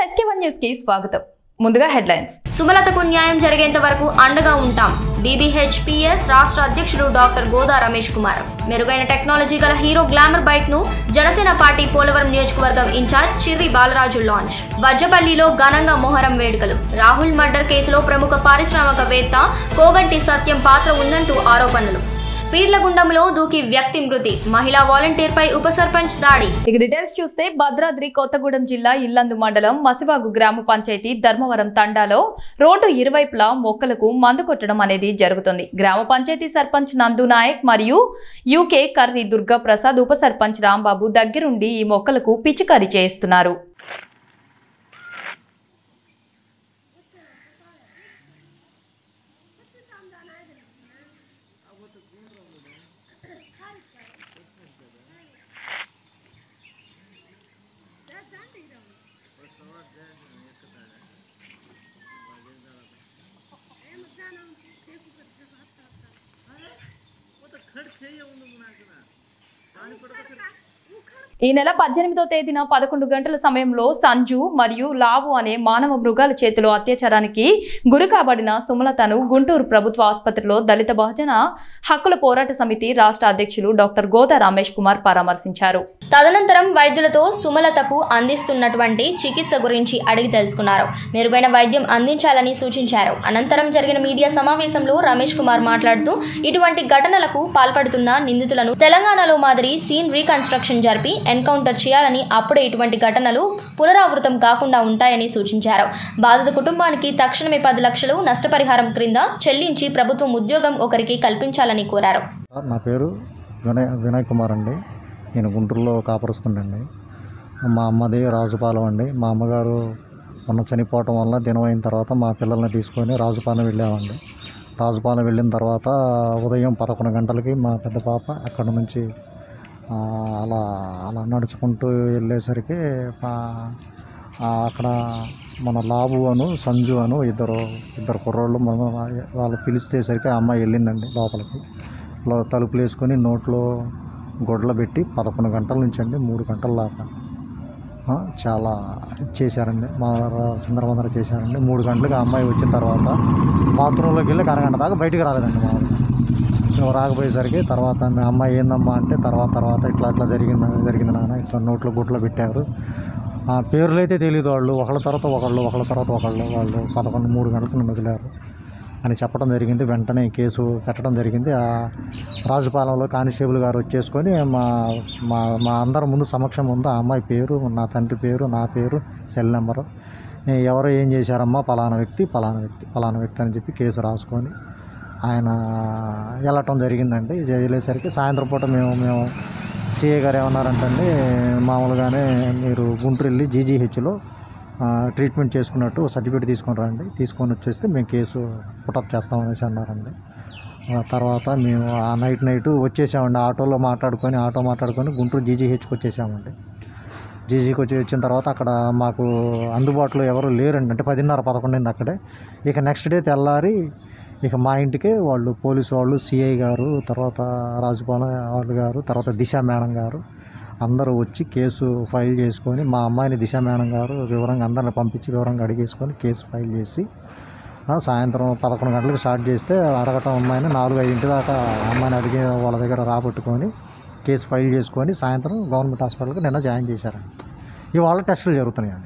SK one news కి స్వాగతం ముందుగా హెడ్లైన్స్ సుమలతకు న్యాయం జరిగేంత వరకు అండగా ఉంటాం డీబీహెచ్పిఎస్ రాష్ట్ర అధ్యక్షుడు డాక్టర్ గోదా రమేష్ కుమార్ మెరుగైన టెక్నాలజీ గల హీరో గ్లామర్ బైక్ ను జనసేన పార్టీ పోలవరం నియోజకవర్గం ఇన్ఛార్జ్ చిర్రి బాలరాజు లాంచ్ వజ్రపల్లిలో ఘనంగా మొహరం వేడుకలు రాహుల్ మర్డర్ కేసులో ప్రముఖ పారిశ్రామికవేత్త కోగంటి సత్యం పాత్ర ఉందంటూ ఆరోపణలు పీర్లగుండంలో దూకి వ్యక్తి మృతి మహిళా వాలంటీర్ పై ఉప సర్పంచ్ దాడి ఇక డీటెయిల్స్ చూస్తే భద్రాద్రి కొత్తగూడెం జిల్లా ఇల్లందు మండలం మసివాగు గ్రామ పంచాయతీ ధర్మవరం తండాలో రోడ్డు ఇరువైపులా మొక్కలకు మందు కొట్టడం అనేది జరుగుతుంది గ్రామ పంచాయతీ సర్పంచ్ నందు నాయక్ మరియు యూకే కర్రి దుర్గా ప్రసాద్ ఉప సర్పంచ్ రాంబాబు దగ్గరుండి ఈ మొక్కలకు పిచికారీ చేస్తున్నారు ఈ నెల పద్దెనిమిదో తేదీన పదకొండు గంటల సమయంలో సంజు మరియు లావు అనే మానవ మృగాల చేతిలో అత్యాచారానికి గురి కాబడిన సుమలతను గుంటూరు ప్రభుత్వ ఆసుపత్రిలో దళిత బహుజన హక్కుల పోరాట సమితి రాష్ట్ర అధ్యక్షులు డాక్టర్ గోదా రమేష్ కుమార్ పరామర్శించారు తదనంతరం వైద్యులతో సుమలతకు అందిస్తున్నటువంటి చికిత్స గురించి అడిగి తెలుసుకున్నారు మెరుగైన వైద్యం అందించాలని సూచించారు అనంతరం జరిగిన మీడియా సమావేశంలో రమేష్ కుమార్ మాట్లాడుతూ ఇటువంటి ఘటనలకు పాల్పడుతున్న నిందితులను తెలంగాణలో మాదిరి సీన్ రీకన్స్ట్రక్షన్ జరిపి ఎన్కౌంటర్ చేయాలని అప్పుడే ఇటువంటి ఘటనలు పునరావృతం కాకుండా ఉంటాయని సూచించారు బాధిత కుటుంబానికి తక్షణమే పది లక్షలు నష్టపరిహారం క్రింద చెల్లించి ప్రభుత్వం ఉద్యోగం ఒకరికి కల్పించాలని కోరారు సార్ నా పేరు వినయ్ వినయ్ కుమార్ అండి నేను గుంటూరులో కాపరుస్తుండండి మా అమ్మది రాజుపాలెం అండి మా అమ్మగారు మొన్న చనిపోవటం వల్ల దినం అయిన తర్వాత మా పిల్లల్ని తీసుకొని రాజుపాలెం వెళ్ళామండి రాజుపాలెం వెళ్ళిన తర్వాత ఉదయం పదకొండు గంటలకి మా పెద్ద పాప అక్కడ నుంచి ఆ, అలా అలా నడుచుకుంటూ వెళ్ళేసరికి ఆ, ఆ, అక్కడ మన లాబు అను సంజు అను ఇద్దరు ఇద్దరు కుర్రోళ్ళు మన వాళ్ళు పిలిచేసరికి ఆ అమ్మాయి వెళ్ళిందండి లోపలికి లో తలుపులు వేసుకొని నోట్లో గొడ్లు పెట్టి పదకొండు గంటల నుంచి అండి మూడు గంటల దాకా ఆ, చాలా చేశారండి మా చిందరవందర చేశారండి మూడు గంటలకు ఆ అమ్మాయి వచ్చిన తర్వాత బాత్రూంలోకి వెళ్ళి అరగంట దాకా బయటికి రాలేదండి మా మేము రాకపోయేసరికి తర్వాత మీ అమ్మాయి ఏందమ్మా అంటే తర్వాత తర్వాత ఇట్లా ఇట్లా జరిగింది జరిగింది నాన్న ఇట్లా నోట్లో గుట్లో పెట్టారు ఆ పేర్లు అయితే తెలియదు వాళ్ళు ఒకళ్ళ తర్వాత ఒకళ్ళు ఒకళ్ళ తర్వాత ఒకళ్ళు వాళ్ళు పదకొండు మూడు గంటలకు నన్ను వదిలారు అని చెప్పడం జరిగింది వెంటనే కేసు పెట్టడం జరిగింది ఆ రాజుపాలెంలో కానిస్టేబుల్ గారు వచ్చేసుకొని మా మా మా అందరి ముందు సమక్షం ముందు ఆ అమ్మాయి పేరు నా తండ్రి పేరు నా పేరు సెల్ నెంబరు ఎవరు ఏం చేశారమ్మా పలానా వ్యక్తి పలానా వ్యక్తి పలానా వ్యక్తి అని చెప్పి కేసు రాసుకొని ఆయన వెళ్ళటం జరిగిందండి ఇది వెళ్ళేసరికి సాయంత్రం పూట మేము మేము సిఏ గారు ఏమన్నారంటండి మామూలుగానే మీరు గుంటూరు వెళ్ళి జీజీహెచ్లో ట్రీట్మెంట్ చేసుకున్నట్టు సర్టిఫికేట్ తీసుకొని రండి తీసుకొని వచ్చేస్తే మేము కేసు పుటప్ చేస్తామనేసి అన్నారండి ఆ తర్వాత మేము ఆ నైట్ నైట్ వచ్చేసామండి ఆటోలో మాట్లాడుకొని ఆటో మాట్లాడుకొని గుంటూరు జీజీహెచ్కి వచ్చేసామండి జీజీకి వచ్చి వచ్చిన తర్వాత అక్కడ మాకు అందుబాటులో ఎవరు లేరండి అంటే పదిన్నర పదకొండింది అక్కడే ఇక నెక్స్ట్ డే తెల్లారి ఇక మా ఇంటికే వాళ్ళు పోలీసు వాళ్ళు సిఐ గారు తర్వాత రాజుపాలెం వాళ్ళు గారు తర్వాత దిశ మేడం గారు అందరూ వచ్చి కేసు ఫైల్ చేసుకొని మా అమ్మాయిని దిశ మేడం గారు వివరంగా అందరిని పంపించి వివరంగా అడిగేసుకొని కేసు ఫైల్ చేసి ఆ, సాయంత్రం పదకొండు గంటలకు స్టార్ట్ చేస్తే అడగటం అమ్మాయిని నాలుగు ఐదింటి దాకా అమ్మాయిని అడిగి వాళ్ళ దగ్గర రాబట్టుకొని కేసు ఫైల్ చేసుకొని సాయంత్రం గవర్నమెంట్ హాస్పిటల్కి నిన్న జాయిన్ చేశారండి ఇవాళ టెస్టులు జరుగుతున్నాయండి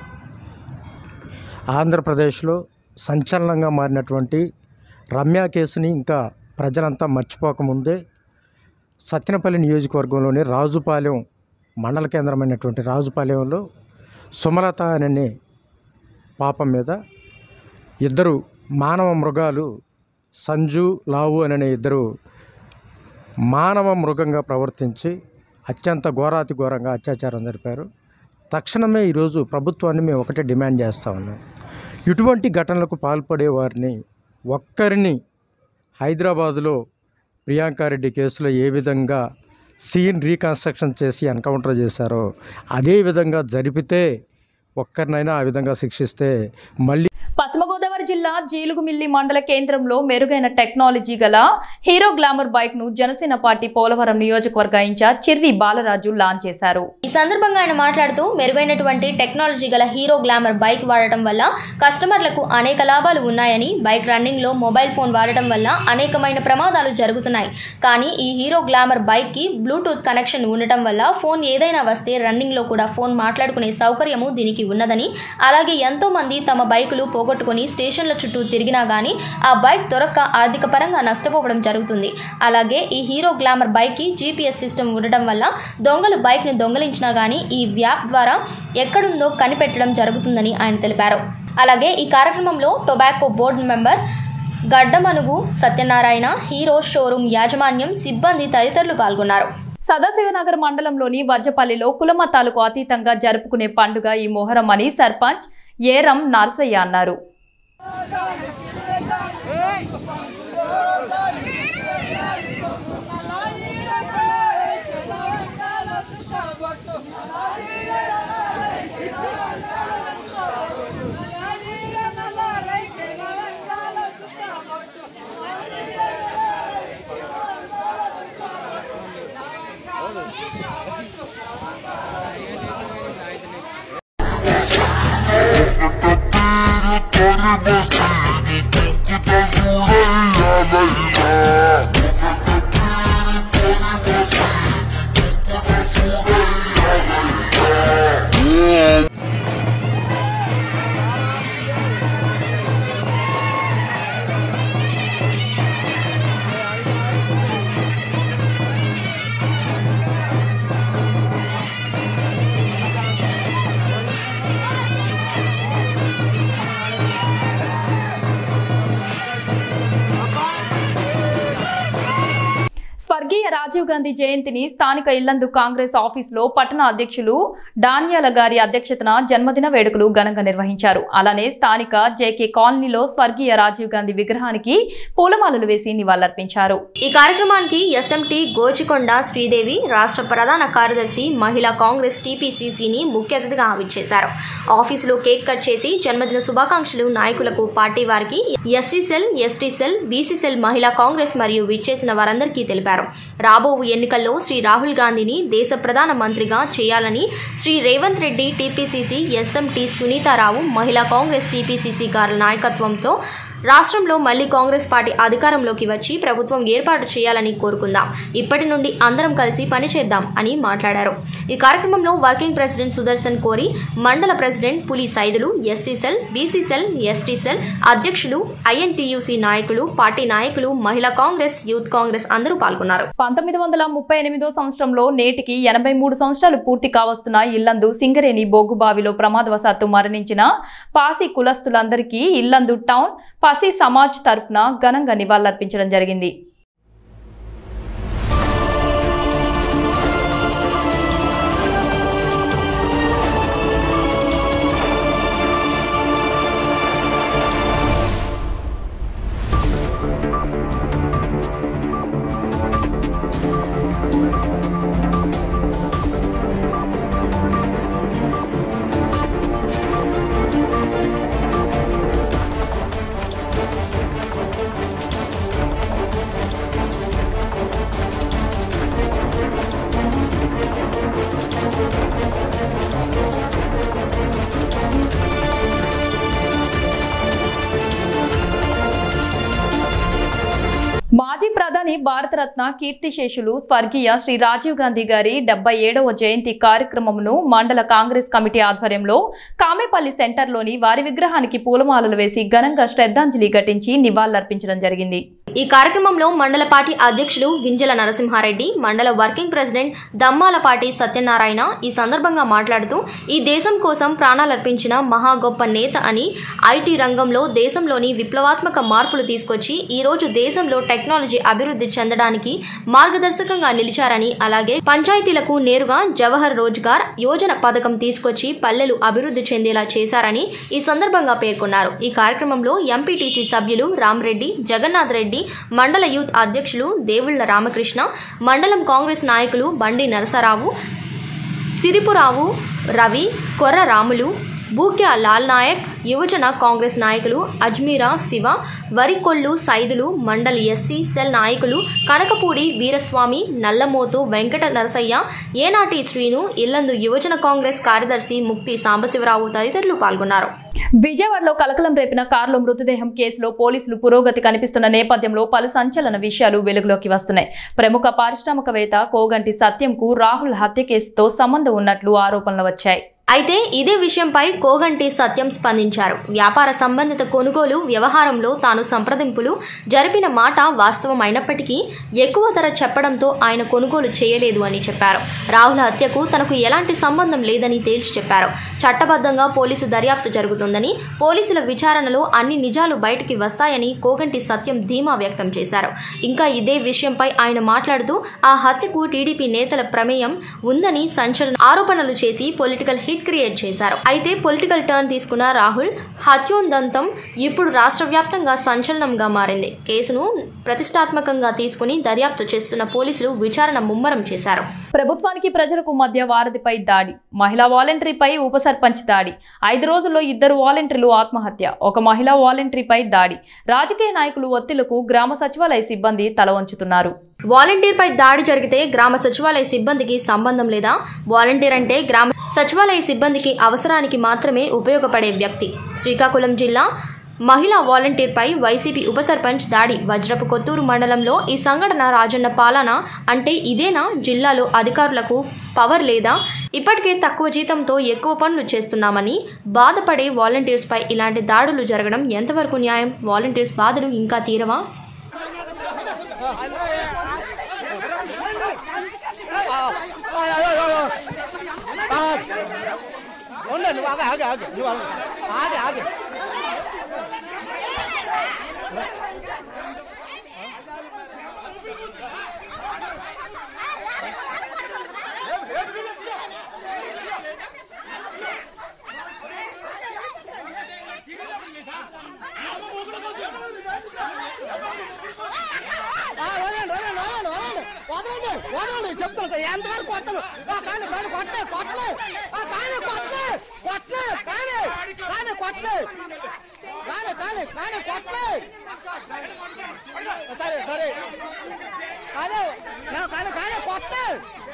ఆంధ్రప్రదేశ్లో సంచలనంగా మారినటువంటి రమ్య కేసుని ఇంకా ప్రజలంతా మర్చిపోకముందే సత్యనపల్లి నియోజకవర్గంలోని రాజుపాలెం మండల కేంద్రమైనటువంటి రాజుపాలెంలో సుమలత అనే పాపం మీద ఇద్దరు మానవ మృగాలు సంజు లావు అనే ఇద్దరు మానవ మృగంగా ప్రవర్తించి అత్యంత ఘోరాతి ఘోరంగా అత్యాచారం జరిపారు తక్షణమే ఈరోజు ప్రభుత్వాన్ని మేము ఒకటే డిమాండ్ చేస్తూ ఉన్నాం ఇటువంటి ఘటనలకు పాల్పడే వారిని ఒక్కరిని హైదరాబాదులో ప్రియాంకారెడ్డి కేసులో ఏ విధంగా సీన్ రీకన్స్ట్రక్షన్ చేసి ఎన్కౌంటర్ చేశారో అదే విధంగా జరిపితే ఒక్కరినైనా ఆ విధంగా శిక్షిస్తే మళ్ళీ పశ్చిమ గోదావరి నల్గొండ జిల్లా జీలుగుమిల్లి మండల కేంద్రంలో మెరుగైన టెక్నాలజీ గల హీరో గ్లామర్ బైక్ ను జనసేన పార్టీ పోలవరం నియోజకవర్గ ఇన్ఛార్జ్ చిర్రి బాలరాజు లాంచ్ చేశారు ఈ సందర్భంగా ఆయన మాట్లాడుతూ మెరుగైనటువంటి టెక్నాలజీ గల హీరో గ్లామర్ బైక్ వాడటం వల్ల కస్టమర్లకు అనేక లాభాలు ఉన్నాయని బైక్ రన్నింగ్ లో మొబైల్ ఫోన్ వాడటం వల్ల అనేకమైన ప్రమాదాలు జరుగుతున్నాయి కానీ ఈ హీరో గ్లామర్ బైక్ కి బ్లూటూత్ కనెక్షన్ ఉండటం వల్ల ఫోన్ ఏదైనా వస్తే రన్నింగ్ లో కూడా ఫోన్ మాట్లాడుకునే సౌకర్యము దీనికి ఉన్నదని అలాగే ఎంతో మంది తమ బైకులు పోగొట్టుకుని స్టేషన్ల చుట్టూ తిరిగినా గానీ ఆ బైక్ దొరక్క ఆర్థిక పరంగా నష్టపోవడం జరుగుతుంది అలాగే ఈ హీరో గ్లామర్ బైక్ కి జీపీఎస్ సిస్టమ్ ఉండటం వల్ల దొంగలు బైక్ ను దొంగలించినా గానీ ఈ వ్యాప్ ద్వారా ఎక్కడుందో కనిపెట్టడం జరుగుతుందని ఆయన తెలిపారు అలాగే ఈ కార్యక్రమంలో tobacco board member Gaddamanugu Satyanarayana hero showroom యాజమాన్యం సిబ్బంది తదితరులు పాల్గొన్నారు సదాశివనగర్ మండలంలోని వజ్జపల్లిలో కులమతాలకు అతీతంగా జరుపుకునే పండుగ ఈ మొహరం అని సర్పంచ్ ఏరం నరసయ్య అన్నారు స్వర్గీయ రాజీవ్ గాంధీ జయంతిని స్థానిక ఇల్లందు కాంగ్రెస్ ఆఫీసులో పట్టణ అధ్యక్షులు డాన్యాల గారి అధ్యక్షతన జన్మదిన వేడుకలు ఘనంగా నిర్వహించారు అలానే స్థానిక జేకే కాలనీలో స్వర్గీయ రాజీవ్ గాంధీ విగ్రహానికి పూలమాలలు వేసి నివాళులర్పించారు ఈ కార్యక్రమానికి ఎస్ఎంటీ గోచికొండ శ్రీదేవి రాష్ట్ర ప్రధాన కార్యదర్శి మహిళా కాంగ్రెస్ టీపీసీసీని ముఖ్య అతిథిగా ఆవిచ్చేశారు ఆఫీసులో కేక్ కట్ చేసి జన్మదిన శుభాకాంక్షలు నాయకులకు పార్టీ వారికి SC cell ST cell BC cell మహిళా కాంగ్రెస్ మరియు విచ్చేసిన వారందరికీ తెలిపారు రాబో ఎన్నికల్లో శ్రీ రాహుల్ గాంధీని దేశ ప్రధాన మంత్రిగా చేయాలని శ్రీ రేవంత్ రెడ్డి టీపీసీసీ ఎస్ఎంటీ సునీతారావు మహిళా కాంగ్రెస్ టీపీసీసీ గారి నాయకత్వంతో రాష్ట్రంలో మళ్లీ కాంగ్రెస్ పార్టీ అధికారంలోకి వచ్చి ప్రభుత్వం ఏర్పాటు చేయాలని కోరుకుందాం ఇప్పటి నుండి అందరం కలిసి పనిచేద్దాం అని మాట్లాడారు ఈ కార్యక్రమంలో వర్కింగ్ ప్రెసిడెంట్ సుదర్శన్ కోరి మండల president Puli Saidulu SC cell BC cell ST cell అధ్యక్షులు ఐఎన్టీయూసీ నాయకులు పార్టీ నాయకులు మహిళా కాంగ్రెస్ యూత్ కాంగ్రెస్ అందరూ పాల్గొన్నారు పంతొమ్మిది వందల ముప్పై ఎనిమిదో సంవత్సరంలో నేటికి ఎనభై మూడు సంవత్సరాలు పూర్తి కావస్తున్న ఇల్లందు సింగరేణి బొగ్గుబావిలో ప్రమాదవశాత్తు మరణించిన పాసి కులస్తులందరికీ ఇల్లందు టౌన్ పసి సమాజ్ తరపున ఘనంగా నివాళులర్పించడం జరిగింది మాజీ ప్రధాని భారతరత్న కీర్తిశేషులు స్వర్గీయ శ్రీ రాజీవ్ గాంధీ గారి డెబ్బై ఏడవ జయంతి కార్యక్రమమును మండల కాంగ్రెస్ కమిటీ ఆధ్వర్యంలో కామేపల్లి సెంటర్లోని వారి విగ్రహానికి పూలమాలలు వేసి ఘనంగా శ్రద్ధాంజలి ఘటించి నివాళులర్పించడం జరిగింది ఈ కార్యక్రమంలో మండల పార్టీ అధ్యక్షులు గింజల నరసింహారెడ్డి మండల వర్కింగ్ ప్రెసిడెంట్ దమ్మాలపాటి సత్యనారాయణ ఈ సందర్భంగా మాట్లాడుతూ ఈ దేశం కోసం ప్రాణాలర్పించిన మహా గొప్ప నేత అని ఐటీ రంగంలో దేశంలోని విప్లవాత్మక మార్పులు తీసుకొచ్చి ఈ రోజు దేశంలో టెక్నాలజీ అభివృద్ధి చెందడానికి మార్గదర్శకంగా నిలిచారని అలాగే పంచాయతీలకు నేరుగా జవహర్ రోజ్గార్ యోజన పథకం తీసుకొచ్చి పల్లెలు అభివృద్ధి చెందేలా చేశారని ఈ సందర్భంగా పేర్కొన్నారు ఈ కార్యక్రమంలో ఎంపీటీసీ సభ్యులు రామరెడ్డి జగన్నాథ్ రెడ్డి మండల యూత్ అధ్యక్షులు దేవుళ్ల రామకృష్ణ మండలం కాంగ్రెస్ నాయకులు బండి నరసరావు సిరిపురావు రవి కొర్ర రాములు బూక్యా లాల్ నాయక్ యువజన కాంగ్రెస్ నాయకులు అజ్మీరా శివ వరికొల్లు సైదులు మండలి ఎస్సీ సెల్ నాయకులు కనకపూడి వీరస్వామి నల్లమోతు వెంకట నరసయ్య ఏనాటి శ్రీను ఇల్లందు యువజన కాంగ్రెస్ కార్యదర్శి ముక్తి సాంబశివరావు తదితరులు పాల్గొన్నారు విజయవాడలో కలకలం రేపిన కారులో మృతదేహం కేసులో పోలీసులు పురోగతి కనిపిస్తున్న నేపథ్యంలో పలు సంచలన విషయాలు వెలుగులోకి వస్తున్నాయి ప్రముఖ పారిశ్రామికవేత్త కోగంటి సత్యంకు రాహుల్ హత్య కేసుతో సంబంధం ఉన్నట్లు ఆరోపణలు వచ్చాయి అయితే ఇదే విషయంపై కోగంటి సత్యం స్పందించారు వ్యాపార సంబంధిత కొనుగోలు వ్యవహారంలో తాను సంప్రదింపులు జరిపిన మాట వాస్తవం అయినప్పటికీ ఎక్కువ ధర చెప్పడంతో ఆయన కొనుగోలు చేయలేదు అని చెప్పారు రాహుల్ హత్యకు తనకు ఎలాంటి సంబంధం లేదని తేల్చి చెప్పారు చట్టబద్ధంగా పోలీసు దర్యాప్తు జరుగుతుందని పోలీసుల విచారణలో అన్ని నిజాలు బయటికి వస్తాయని కోగంటి సత్యం ధీమా వ్యక్తం చేశారు ఇంకా ఇదే విషయంపై ఆయన మాట్లాడుతూ ఆ హత్యకు టీడీపీ నేతల ప్రమేయం ఉందని సంచలన ఆరోపణలు చేసి పొలిటికల్ హిట్ క్రియేట్ చేశారు అయితే పొలిటికల్ టర్న్ తీసుకున్న రాహుల్ హత్యోదంతం ఇప్పుడు రాష్ట్ర వ్యాప్తంగా సంచలనంగా మారింది కేసును ప్రతిష్టాత్మకంగా తీసుకుని దర్యాప్తు చేస్తున్న పోలీసులు విచారణ ముమ్మరం చేశారు ప్రభుత్వానికి ప్రజలకు మధ్య వారధిపై దాడి మహిళా వాలంటరీపై ఉప సర్పంచ్ దాడి ఐదు రోజుల్లో ఇద్దరు వాలంటీర్లు ఆత్మహత్య ఒక మహిళా వాలంటరీపై దాడి రాజకీయ నాయకులు ఒత్తిళ్లకు గ్రామ సచివాలయ సిబ్బంది తల వంచుతున్నారు వాలంటీర్పై దాడి జరిగితే గ్రామ సచివాలయ సిబ్బందికి సంబంధం లేదా వాలంటీర్ అంటే గ్రామ సచివాలయ సిబ్బందికి అవసరానికి మాత్రమే ఉపయోగపడే వ్యక్తి శ్రీకాకుళం జిల్లా మహిళా వాలంటీర్పై వైసీపీ ఉప సర్పంచ్ దాడి వజ్రపు కొత్తూరు మండలంలో ఈ సంఘటన రాజన్న పాలన అంటే ఇదేనా జిల్లాలో అధికారులకు పవర్ లేదా ఇప్పటికే తక్కువ జీతంతో ఎక్కువ పనులు చేస్తున్నామని బాధపడే వాలంటీర్స్పై ఇలాంటి దాడులు జరగడం ఎంతవరకు న్యాయం వాలంటీర్స్ బాధలు ఇంకా తీరవా ఉండు నువ్వు ఆగే ఆగే ఆగే నువ్వు ఆగే ఆగే ఆ, వదలండి, వదలండి, వదలండి, వదలండి. వదలండి వదలండి చెప్తాను ఎంతవరకు కొట్టను ఆ, కానీ కానీ కొట్టే కొట్టలే ఆ, కానీ కొట్టలే కొట్టలే కానీ కానీ కొట్టలే కానీ కానీ కానీ కొట్టలే సరే సరే కానీ నా- కానీ కానీ కొట్టలే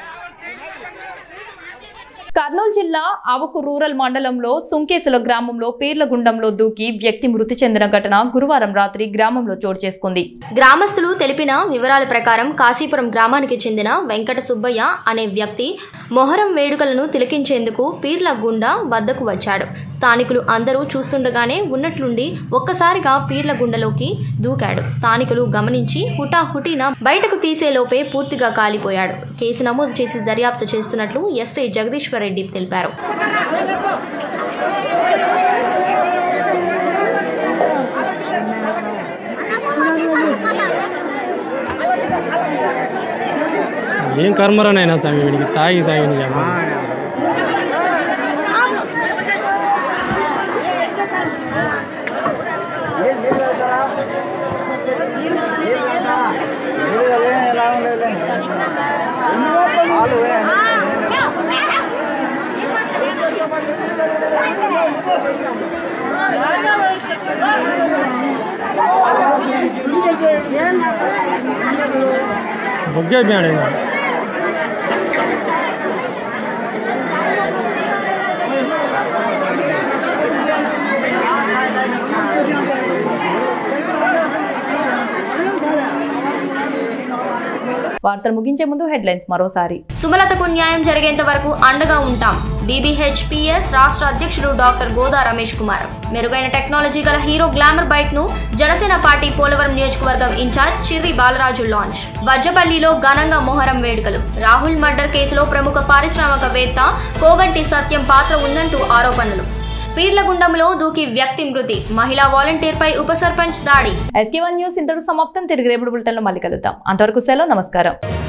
కర్నూలు జిల్లా అవకు రూరల్ మండలంలో సుంకేసుల గ్రామంలో పీర్లగుండంలో దూకి వ్యక్తి మృతి చెందిన ఘటన గురువారం రాత్రి గ్రామంలో చోటు చేసుకుంది గ్రామస్తులు తెలిపిన వివరాల ప్రకారం కాశీపురం గ్రామానికి చెందిన వెంకట సుబ్బయ్య అనే వ్యక్తి మొహరం వేడుకలను తిలకించేందుకు పీర్ల గుండా వద్దకు వచ్చాడు స్థానికులు అందరూ చూస్తుండగానే ఉన్నట్లుండి ఒక్కసారిగా పీర్ల గుండలోకి దూకాడు స్థానికులు గమనించి హుటాహుటిన బయటకు తీసేలోపే పూర్తిగా కాలిపోయాడు కేసు నమోదు చేసి దర్యాప్తు చేస్తున్నట్లు ఎస్ఐ జగదీశ్వర్ రెడ్డి తెలిపారు ఏం కర్మరానైనా స్వామి వీడికి తాగి తాగి బుగ్గే బ్యాడ్ వార్తలు ముగించే ముందు హెడ్లైన్స్ మరోసారి సుమలతకు న్యాయం జరిగేంత వరకు అండగా ఉంటాం డీబీహెచ్పిఎస్ రాష్ట్ర అధ్యక్షుడు డాక్టర్ గోదా రమేష్ కుమార్ మెరుగైన టెక్నాలజీ గల హీరో గ్లామర్ బైక్ ను జనసేన పార్టీ పోలవరం నియోజకవర్గం ఇన్ఛార్జ్ చిర్రి బాలరాజు లాంచ్ వజ్రపల్లిలో ఘనంగా మొహరం వేడుకలు రాహుల్ మర్డర్ కేసులో ప్రముఖ పారిశ్రామికవేత్త కోగంటి సత్యం పాత్ర ఉందంటూ ఆరోపణలు పీర్లగుండంలో దూకి వ్యక్తి మృతి మహిళా వాలంటీర్పై ఉప సర్పంచ్ దాడి ఎస్కే వన్ న్యూస్ ఇంతటి సమాప్తం తిరిగి రేపు బులెటిన్లో మళ్ళీ కలుద్దాం అంతవరకు సెలవు నమస్కారం